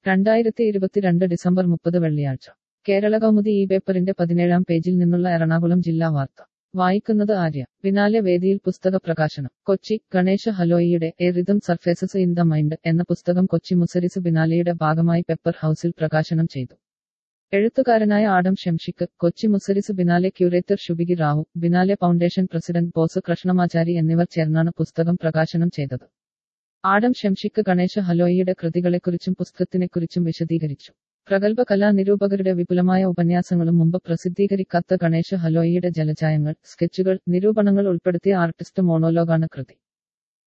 രണ്ടായിരത്തി ഇരുപത്തിരണ്ട് ഡിസംബർ മുപ്പത് വെള്ളിയാഴ്ച കേരള കൗമുദി ഈ പേപ്പറിന്റെ പതിനേഴാം പേജിൽ നിന്നുള്ള എറണാകുളം ജില്ലാ വാർത്ത വായിക്കുന്നത് ആര്യ പിന്നാലെ വേദിയിൽ പുസ്തക പ്രകാശനം കൊച്ചി ഗണേശ ഹലോയിയുടെ a rhythm surfaces in the mind എന്ന പുസ്തകം കൊച്ചി മുസരിസ് ബിനാലെയുടെ ഭാഗമായി പെപ്പർ ഹൗസിൽ പ്രകാശനം ചെയ്തു എഴുത്തുകാരനായ ആഡം ഷംഷിക്ക് കൊച്ചി മുസരിസ് ബിനാലെ ക്യൂറേറ്റർ ശുഭികി Rao biennale foundation president Bose Krishnamachari എന്നിവർ ചേർന്നാണ് പുസ്തകം പ്രകാശനം ചെയ്തത് ആഡം ഷംഷിക്ക് ഗണേശ ഹലോയിയുടെ കൃതികളെക്കുറിച്ചും പുസ്തകത്തിനെക്കുറിച്ചും വിശദീകരിച്ചു പ്രഗത്ഭ കലാനിരൂപകരുടെ വിപുലമായ ഉപന്യാസങ്ങളും മുമ്പ് പ്രസിദ്ധീകരിക്കാത്ത ഗണേശ ഹലോയിയുടെ ജലചായങ്ങൾ സ്കെച്ചുകൾ നിരൂപണങ്ങൾ ഉൾപ്പെടുത്തിയ ആർട്ടിസ്റ്റ് മോണോലോഗാണ് കൃതി